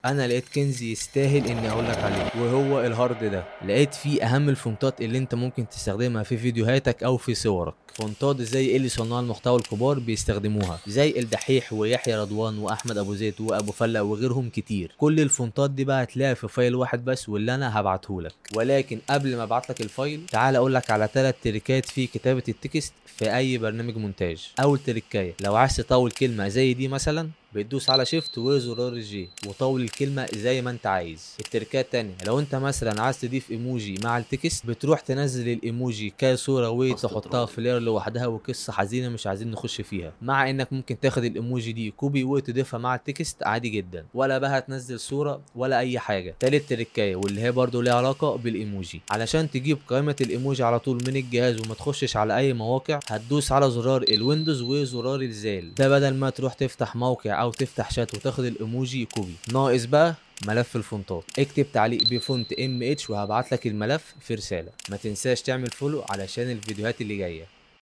انا لقيت كنز يستاهل اني اقول لك عليه وهو الهارد ده لقيت فيه اهم الفونتات اللي انت ممكن تستخدمها في فيديوهاتك او في صورك فونتات زي اللي صناع المحتوى الكبار بيستخدموها زي الدحيح ويحيى رضوان واحمد ابو زيد وابو فلق وغيرهم كتير كل الفونتات دي بقى هتلاقيها في فايل واحد بس واللي انا هبعته لك ولكن قبل ما ابعت لك الفايل تعال اقول لك على ثلاث تريكات في كتابه التكست في اي برنامج مونتاج اول تريكايه لو عايز تطول كلمه زي دي مثلا بتدوس على شيفت وزرار الجي وطول الكلمه زي ما انت عايز التركات التانية لو انت مثلا عايز تضيف ايموجي مع التكست بتروح تنزل الايموجي كصوره وتحطها في لير لوحدها وقصه حزينه مش عايزين نخش فيها مع انك ممكن تاخد الايموجي دي كوبي وتضيفها مع التكست عادي جدا ولا بقى هتنزل صوره ولا اي حاجه تالت تركايه واللي هي برضو ليها علاقه بالايموجي علشان تجيب قائمه الايموجي على طول من الجهاز وما تخشش على اي مواقع هتدوس على زرار الويندوز وزرار الزال ده بدل ما تروح تفتح موقع او تفتح شات وتاخد الايموجي كوبي ناقص بقى ملف الفونتات اكتب تعليق بفونت ام اتش وهبعت لك الملف في رساله ما تنساش تعمل فولو علشان الفيديوهات اللي جايه